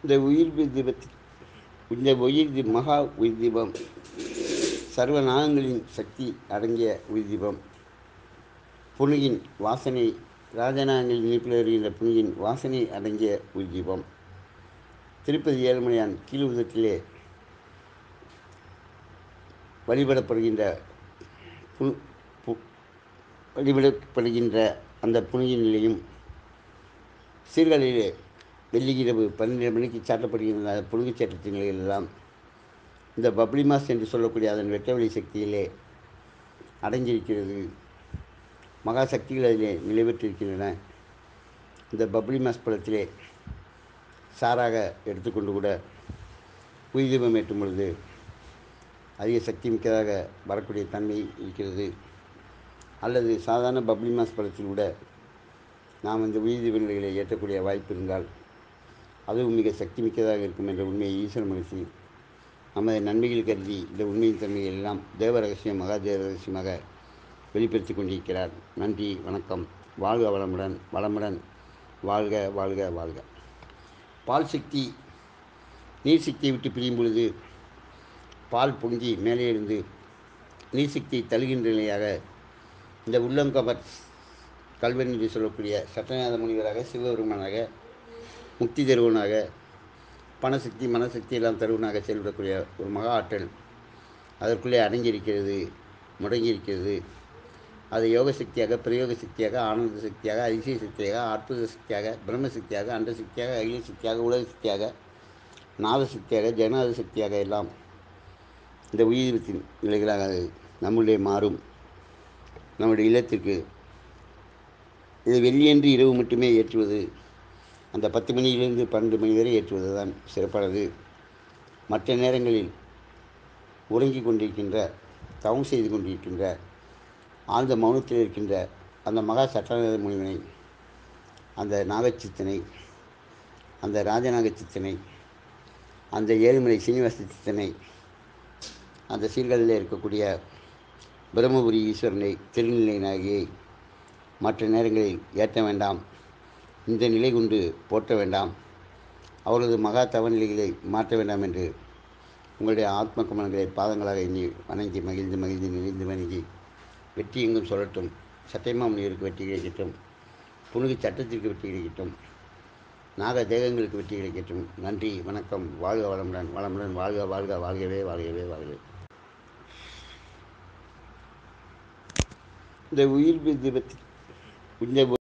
இந்த உயிர் தீபத் இந்த உயிர் தி மகா உயிர் தீபம் சர்வ நாகங்களின் சக்தி அடங்கிய உயிர் தீபம் புனியின் வாசனை ராஜநாகங்களின் இணைப்பில் வருகின்ற புனியின் வாசனை அடங்கிய உயிர் தீபம் திருப்பதி ஏழுமலையான் கீழுதத்திலே வழிபடப்படுகின்ற பு பு வழிபடப்படுகின்ற அந்த புனியின் நிலையும் சீர்காழியிலே வெள்ளி இரவு பன்னிரண்டு மணிக்கு சாட்டப்படுகின்ற அந்த புனித சட்டத்தின் நிலையிலெல்லாம் இந்த பப்ளி மாஸ் என்று சொல்லக்கூடிய அதன் வெட்டவெளி சக்தியிலே அடங்கியிருக்கிறது மகா சக்திகள் அதிலே நிலைபெற்றிருக்கின்றன இந்த பப்ளி மாஸ் பழத்திலே சாராக எடுத்துக்கொண்டு கூட உயிர்தீபம் ஏற்றும் பொழுது அதிக சக்தி மிக்கதாக வரக்கூடிய தன்மை இருக்கிறது அல்லது சாதாரண பப்ளி மாஸ் பழத்தில் கூட நாம் இந்த உயிர்தீப நிலைகளை ஏற்றக்கூடிய வாய்ப்பு இருந்தால் அதுவும் மிக சக்தி மிக்கதாக இருக்கும் என்ற உண்மையை ஈஸ்வர மகிழ்ச்சி நமது நன்மைகள் கருதி இந்த உண்மையின் தன்மையை எல்லாம் தேவ ரகசியம் மகா தேவ ரகசியமாக வெளிப்படுத்தி கொண்டிருக்கிறார் நன்றி வணக்கம் வாழ்க வளமுடன் வளமுடன் வாழ்க வாழ்க வாழ்க பால் சக்தி நீர் சக்தியை விட்டு பிரியும் பொழுது பால் பொங்கி மேலே இருந்து நீர் சக்தியை தழுகின்ற நிலையாக இந்த உள்ளங்கவர் கல்வன் என்று சொல்லக்கூடிய சட்டநாத முனிவராக சிவபெருமானாக முக்தி தருவனாக பணசக்தி மனசக்தி எல்லாம் தருவனாக செயல்படக்கூடிய ஒரு மகா ஆற்றல் அதற்குள்ளே அடங்கியிருக்கிறது முடங்கியிருக்கிறது அது யோக சக்தியாக பிரயோக சக்தியாக ஆனந்த சக்தியாக அதிசய சக்தியாக அற்புத சக்தியாக பிரம்ம சக்தியாக அண்ட சக்தியாக அகில சக்தியாக உலக சக்தியாக நாத சக்தியாக ஜனநாத சக்தியாக எல்லாம் இந்த உயிரத்தின் நிலைகளாக நம்முடைய மாறும் நம்முடைய இல்லத்திற்கு இது வெள்ளியன்று இரவு மட்டுமே ஏற்றுவது அந்த பத்து மணியிலிருந்து பன்னெண்டு மணி வரை ஏற்றுவது தான் சிறப்பானது மற்ற நேரங்களில் உறங்கிக் கொண்டிருக்கின்ற தவம் செய்து கொண்டிருக்கின்ற ஆழ்ந்த மௌனத்தில் இருக்கின்ற அந்த மகா சட்டநாத முனிவனை அந்த நாகச்சித்தனை அந்த ராஜநாக சித்தனை அந்த ஏழுமலை சீனிவாச சித்தனை அந்த சீர்களில் இருக்கக்கூடிய பிரம்மபுரி ஈஸ்வரனை திருநிலை நாயகியை மற்ற நேரங்களில் ஏற்ற வேண்டாம் இந்த நிலை கொண்டு போற்ற வேண்டாம் அவரது மகா தவநிலைகளை மாற்ற வேண்டாம் என்று உங்களுடைய ஆத்ம கமலங்களை பாதங்களாக எண்ணி வணங்கி மகிழ்ந்து மகிழ்ந்து நிறைந்து வணங்கி வெற்றி எங்கும் சொல்லட்டும் சத்தியமாமுனிவருக்கு வெற்றி கிடைக்கட்டும் புனுகி சட்டத்திற்கு வெற்றி கிடைக்கட்டும் நாக தேகங்களுக்கு வெற்றி கிடைக்கட்டும் நன்றி வணக்கம் வாழ்க வளமுடன் வளமுடன் வாழ்க வாழ்க வாழ்கவே வாழ்கவே வாழ்கவே இந்த உயிர் தீபத்தில் இந்த